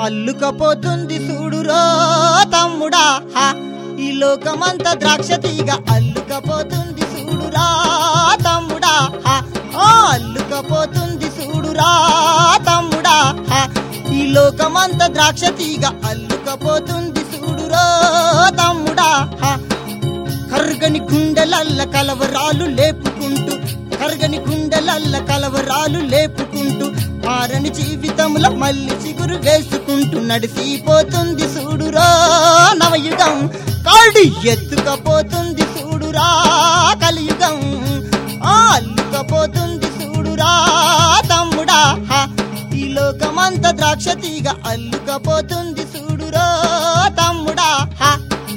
అల్లుకపోతుంది చూడురో తమ్ముడా హా ఈ లోకమంతా ద్రాక్ష తీగ అల్లుకపోతుంది చూడురా తమ్ముడా హా ఆ అల్లుకపోతుంది చూడురా తమ్ముడా హా ఈ లోకమంతా ద్రాక్ష తీగ అల్లుకపోతుంది చూడురో తమ్ముడా హా కర్గని గుండెలల్ల కలవరాలు లేపుకుంటూ కర్గని గుండెలల్ల కలవరాలు లేపుకుంటూ మారని జీవితంలో మళ్ళీ చిగురు వేసుకుంటూ నడిసిపోతుంది చూడురా నవయుగం కాడి ఎత్తుకపోతుంది చూడురా కలియుగం ఆ అల్లుకపోతుంది చూడురా తమ్ముడా హా, ఈ లోకమంత ద్రాక్ష తీగ అల్లుకపోతుంది చూడురా తమ్ముడా హా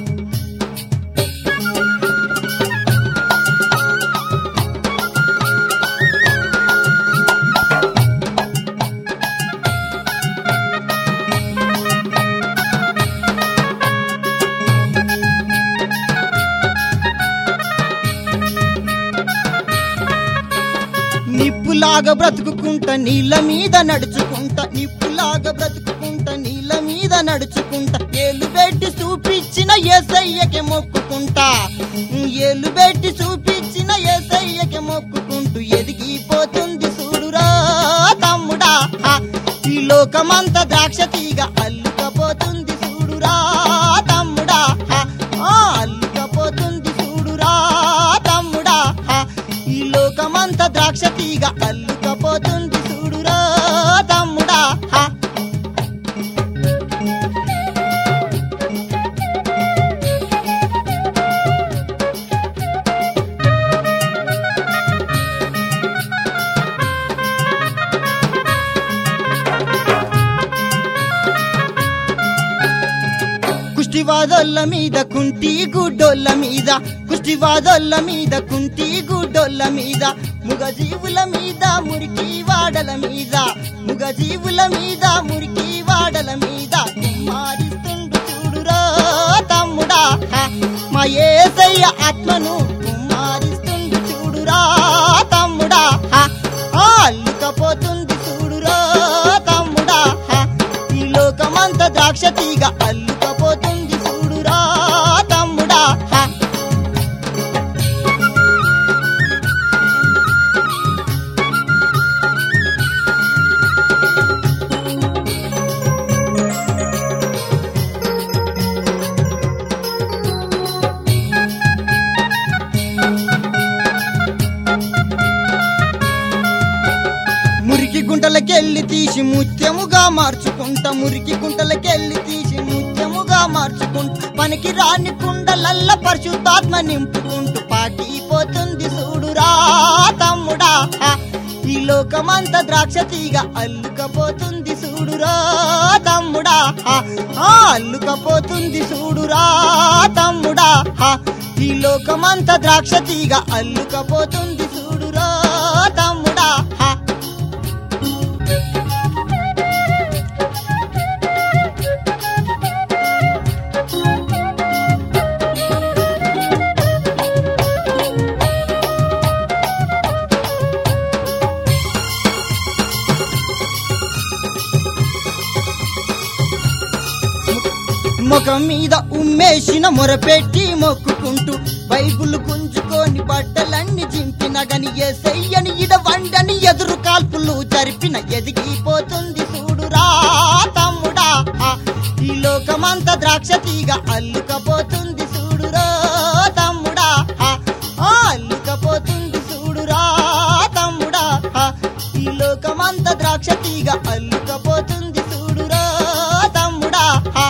నిప్పులాగా బ్రతుకుకుంటా నీళ్ళ మీద నడుచుకుంటా నిప్పులాగా బ్రతుకుకుంటా నీళ్ళ మీద నడుచుకుంటా ఏలు పెట్టి చూపించిన ఏసయ్యకి మొక్కుకుంటా ఏలు పెట్టి చూపించిన ఏసయ్యకి మొక్కుకుంటూ ఎదిగిపోతుంది చూడురా తమ్ముడా హా, ఈ లోకమంతా ద్రాక్ష తీగ అల్లుకపోతుంది చూడురా తమ్ముడా హా, ఆ అల్లుకపోతుంది చూడురా తమ్ముడా హా, ఈ లోకమంతా ద్రాక్ష తీగ అల్లుకపోతుంది చూడురా తమ్ముడా హా కుష్టివాదోళ్ళ మీద కుంటి గుడ్డోళ్ళ మీద కుష్టివాదోళ్ళ మీద కుంటి గుడ్డోళ్ళ మీద ముగజీవుల మీద మురికి వాడల మీద ముగజీవుల మీద మురికి వాడల మీద కుమ్మారిస్తుండు చూడురా తమ్ముడా హ, మా ఏసయ్య ఆత్మను కుమ్మారిస్తుండు చూడురా తమ్ముడా హ, ఆ అల్లుకపోతుంది చూడురా తమ్ముడా హ, ఈ లోకమంత ద్రాక్ష తీగ అల్లుకపోతుంది చూడురా తమ్ముడా హ. మురికి గుంటలకెళ్ళి తీసి ముత్యముగా మార్చుకుంటా మురికి గుంటలకెళ్ళి తీసి ముత్యముగా మార్చుకుంటా పనికి రాని కుండలల్ల పరిశుద్ధాత్మ నింపుకుంటూ పాకిపోతుంది చూడురా తమ్ముడా హ, ఈ లోకమంత ద్రాక్ష తీగ అల్లుకపోతుంది చూడురా తమ్ముడా హ, ఆ అల్లుకపోతుంది చూడురా తమ్ముడా హ, ఈ లోకమంత ద్రాక్ష తీగ అల్లుకపోతుంది చూడురా తమ్ముడా హ ముఖం మీద ఉమ్మేసిన మొరపెట్టి మొక్కుకుంటూ బైబుల్ గుంజుకొని బట్టలన్నీ చింపిన గని ఎసయ్యని ఇడ వండని ఎదురు కాల్పులు జరిపిన ఎదిగిపోతుంది చూడురా తమ్ముడా హ, ఈ లోకమంత ద్రాక్ష తీగ అల్లుకపోతుంది చూడురా తమ్ముడా హ, ఆ అల్లుకపోతుంది చూడురా తమ్ముడా హ, ఈ లోకమంత ద్రాక్ష తీగ అల్లుకపోతుంది చూడురా తమ్ముడా హ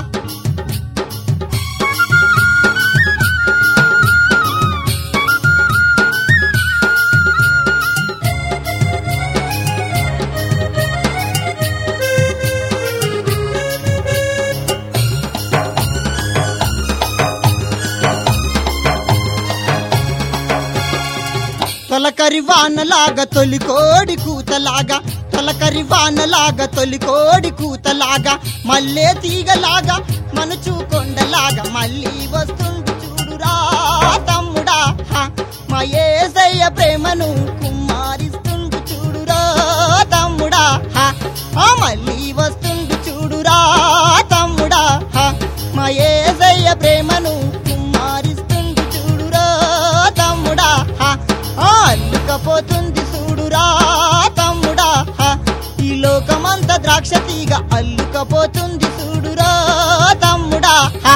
తొలకరి వానలాగా తొలి కోడి కూతలాగా తొలకరి వానలాగా తొలి కోడి కూతలాగా మల్లే తీగలాగా మనుచు కొండలాగా మళ్ళీ వస్తుంది చూడురా తమ్ముడా హ, మా ఏసయ్య ప్రేమను కుమ్మారిస్తుంది చూడురా తమ్ముడా హ, ఆ మళ్ళీ వస్తుంది చూడురా తీగ అల్లుకపోతుంది చూడురా తమ్ముడా హా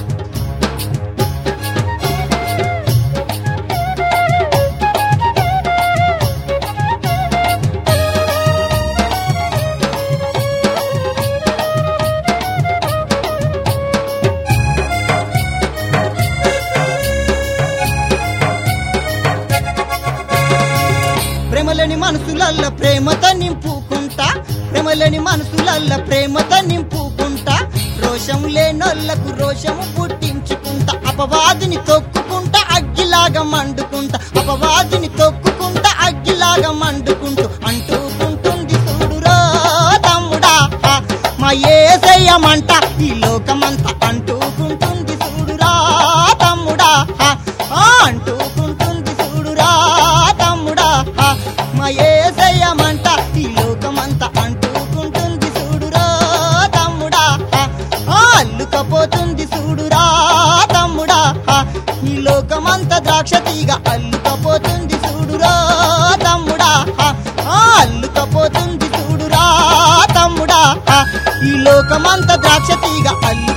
ప్రేమలేని మనసులల్ల ప్రేమతో నింపుకుంటా ప్రేమలేని మనసులల్ల ప్రేమతో నింపుకుంటా రోషం లేనోళ్లకు రోషము పుట్టించుకుంటా అపవాదిని తొక్కుకుంటా అగ్గిలాగా మండుకుంటా అపవాదిని తొక్కుకుంటా అగ్గిలాగా మండుకుంటూ అంటూకుంటుంది చూడురా తమ్ముడా హా, మా ఏసయ్యమంట ఈ లోకమంతా అంటూకుంటుంది చూడురా తమ్ముడా హా, ఆ, అంటూకుంటుంది చూడురా తమ్ముడా హా, మా ఏసయ్యమంట ఈ లోకమంతా అంటూకుంటుంది చూడురా తమ్ముడా హా, ఆ, అల్లుకపోతుంది చూడురా తమ్ముడా హా, ఈ లోకమంతా ద్రాక్ష తీగ అల్లుకపోతుంది చూడురా తమ్ముడా హా, ఆ, అల్లుకపోతుంది చూడురా తమ్ముడా హా, ఈ లోకమంతా ద్రాక్ష తీగ అల్లు